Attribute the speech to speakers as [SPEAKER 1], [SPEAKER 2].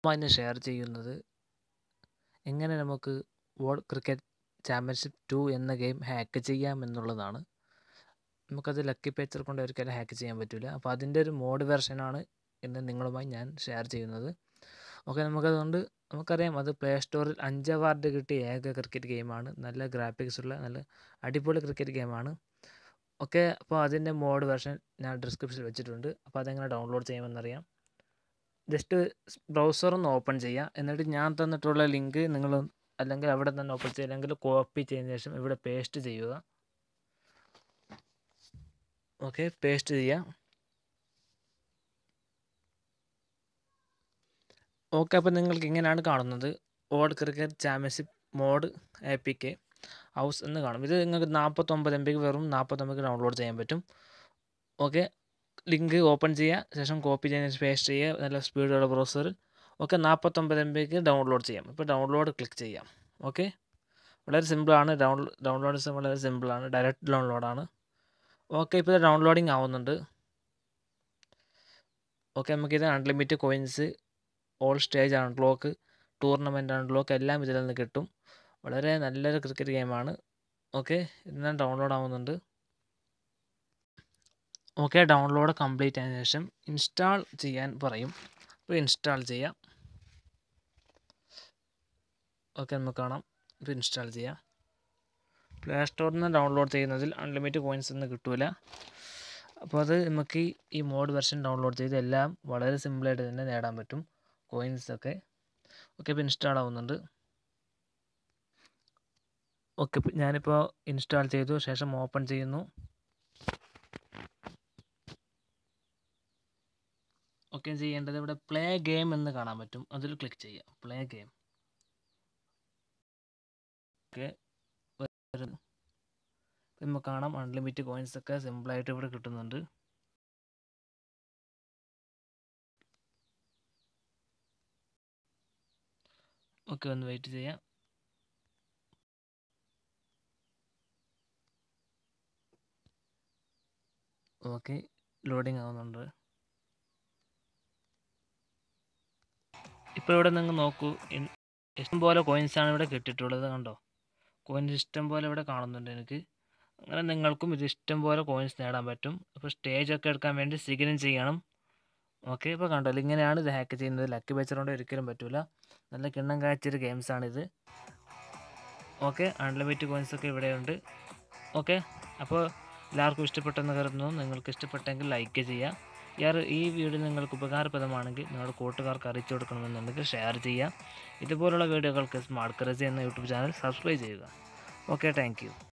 [SPEAKER 1] അതിന് ഷെയർ ചെയ്യുന്നത് എങ്ങനെ നമുക്ക് വേൾഡ് ക്രിക്കറ്റ് ചാമ്പ്യൻഷിപ്പ് ടു എന്ന ഗെയിം ഹാക്ക് ചെയ്യാം എന്നുള്ളതാണ് നമുക്കത് ലക്കി പേച്ചർ കൊണ്ട് ഒരിക്കലും ഹാക്ക് ചെയ്യാൻ പറ്റില്ല അപ്പോൾ അതിൻ്റെ ഒരു മോഡ് വെർഷനാണ് ഇന്ന് നിങ്ങളുമായി ഞാൻ ഷെയർ ചെയ്യുന്നത് ഓക്കെ നമുക്കതുകൊണ്ട് നമുക്കറിയാം അത് പ്ലേ സ്റ്റോറിൽ അഞ്ച് അവാർഡ് കിട്ടിയ ഏക ക്രിക്കറ്റ് ഗെയിമാണ് നല്ല ഗ്രാഫിക്സ് ഉള്ള നല്ല അടിപൊളി ക്രിക്കറ്റ് ഗെയിമാണ് ഓക്കെ അപ്പോൾ അതിൻ്റെ മോഡ് വെർഷൻ ഞാൻ ഡിസ്ക്രിപ്ഷനിൽ വെച്ചിട്ടുണ്ട് അപ്പോൾ അതെങ്ങനെ ഡൗൺലോഡ് ചെയ്യാമെന്നറിയാം ജസ്റ്റ് ബ്രൗസർ ഒന്ന് ഓപ്പൺ ചെയ്യുക എന്നിട്ട് ഞാൻ തന്നിട്ടുള്ള ലിങ്ക് നിങ്ങൾ അല്ലെങ്കിൽ അവിടെ തന്നെ ഓപ്പൺ ചെയ്യുക അല്ലെങ്കിൽ കോപ്പി ചെയ്തതിന് ശേഷം ഇവിടെ പേസ്റ്റ് ചെയ്യുക ഓക്കെ പേസ്റ്റ് ചെയ്യുക ഓക്കെ അപ്പോൾ നിങ്ങൾക്ക് ഇങ്ങനെയാണ് കാണുന്നത് world cricket championship mod A P K house എന്ന് കാണും ഇത് നിങ്ങൾക്ക് നാൽപ്പത്തൊമ്പത് എം ബിക്ക് വെറും നാൽപ്പത്തൊമ്പത് ഡൗൺലോഡ് ചെയ്യാൻ പറ്റും ഓക്കെ ലിങ്ക് ഓപ്പൺ ചെയ്യുക ശേഷം കോപ്പി ചെയ്യുന്ന പേസ്റ്റ് ചെയ്യുക നല്ല സ്പീഡുള്ള ബ്രൗസറിൽ ഓക്കെ നാൽപ്പത്തൊമ്പത് എം ബിക്ക് ഡൗൺലോഡ് ചെയ്യാം ഇപ്പോൾ ഡൗൺലോഡ് ക്ലിക്ക് ചെയ്യാം ഓക്കെ വളരെ സിമ്പിളാണ് ഡൗൺ ഡൗൺലോഡ് വളരെ സിമ്പിളാണ് ഡയറക്റ്റ് ഡൗൺലോഡാണ് ഓക്കെ ഇപ്പോൾ ഇത് ഡൗൺലോഡിങ് ആവുന്നുണ്ട് ഓക്കെ നമുക്കിത് unlimited coins all stage unlock tournament unlock എല്ലാം ഇതിൽ നിന്ന് കിട്ടും വളരെ നല്ലൊരു ക്രിക്കറ്റ് ഗെയിമാണ് ഓക്കെ ഇതെല്ലാം ഡൗൺലോഡ് ആവുന്നുണ്ട് ഓക്കെ ഡൗൺലോഡ് കംപ്ലീറ്റ് ആയതിനു ശേഷം ഇൻസ്റ്റാൾ ചെയ്യാൻ പറയും അപ്പോൾ ഇൻസ്റ്റാൾ ചെയ്യാം ഓക്കെ നമുക്ക് കാണാം ഇപ്പോൾ ഇൻസ്റ്റാൾ ചെയ്യാം പ്ലേ സ്റ്റോറിൽ നിന്ന് ഡൗൺലോഡ് ചെയ്യുന്നതിൽ അൺലിമിറ്റഡ് കോയിൻസ് ഒന്നും കിട്ടില്ല അപ്പോൾ അത് നമുക്ക് ഈ മോഡ് വെർഷൻ ഡൗൺലോഡ് ചെയ്ത് എല്ലാം വളരെ സിമ്പിളായിട്ട് തന്നെ നേടാൻ പറ്റും കോയിൻസ് ഒക്കെ ഓക്കെ ഇപ്പോൾ ഇൻസ്റ്റാൾ ആവുന്നുണ്ട് ഓക്കെ ഞാനിപ്പോൾ ഇൻസ്റ്റാൾ ചെയ്തു ശേഷം ഓപ്പൺ ചെയ്യുന്നു ഓക്കെ ചെയ്യേണ്ടത് ഇവിടെ പ്ലേ ഗെയിം എന്ന് കാണാൻ പറ്റും അതിൽ ക്ലിക്ക് ചെയ്യുക പ്ലേ ഗെയിം ഓക്കെ നമുക്ക് കാണാം അൺലിമിറ്റഡ് കോയിൻസ് ഒക്കെ സിമ്പിളായിട്ട് ഇവിടെ കിട്ടുന്നുണ്ട് ഓക്കെ ഒന്ന് വെയിറ്റ് ചെയ്യാം ഓക്കെ ലോഡിങ് ആവുന്നുണ്ട് ഇപ്പോൾ ഇവിടെ നിങ്ങൾ നോക്കൂ ഇഷ്ടം പോലെ കോയിൻസാണ് ഇവിടെ കിട്ടിയിട്ടുള്ളത് കണ്ടോ കോയിൻസ് ഇഷ്ടം പോലെ ഇവിടെ കാണുന്നുണ്ട് എനിക്ക് അങ്ങനെ നിങ്ങൾക്കും ഇത് ഇഷ്ടം പോലെ കോയിൻസ് നേടാൻ പറ്റും അപ്പോൾ സ്റ്റേജൊക്കെ എടുക്കാൻ വേണ്ടി സിഗ്നം ചെയ്യണം ഓക്കെ ഇപ്പോൾ കണ്ടല്ലോ ഇങ്ങനെയാണ് ഇത് ഹാക്ക് ചെയ്യുന്നത് ലക്കി ബച്ചർ കൊണ്ട് ഒരിക്കലും പറ്റില്ല നല്ല കിണ്ണം കാഴ്ചയൊരു ഗെയിംസാണിത് ഓക്കെ അൺലിമിറ്റഡ് കോയിൻസ് ഒക്കെ ഇവിടെയുണ്ട് ഓക്കെ അപ്പോൾ എല്ലാവർക്കും ഇഷ്ടപ്പെട്ടെന്ന് കരുതുന്നു നിങ്ങൾക്ക് ഇഷ്ടപ്പെട്ടെങ്കിൽ ലൈക്ക് ചെയ്യുക യാർ ഈ വീഡിയോ നിങ്ങൾക്ക് ഉപകാരപ്രദമാണെങ്കിൽ നിങ്ങളുടെ കൂട്ടുകാർക്ക് അറിയിച്ചു കൊടുക്കണമെന്നുണ്ടെങ്കിൽ ഷെയർ ചെയ്യുക ഇതുപോലുള്ള വീഡിയോകൾക്ക് സ്മാർട്ട് ക്രസി എന്ന യൂട്യൂബ് ചാനൽ സബ്സ്ക്രൈബ് ചെയ്യുക ഓക്കെ താങ്ക്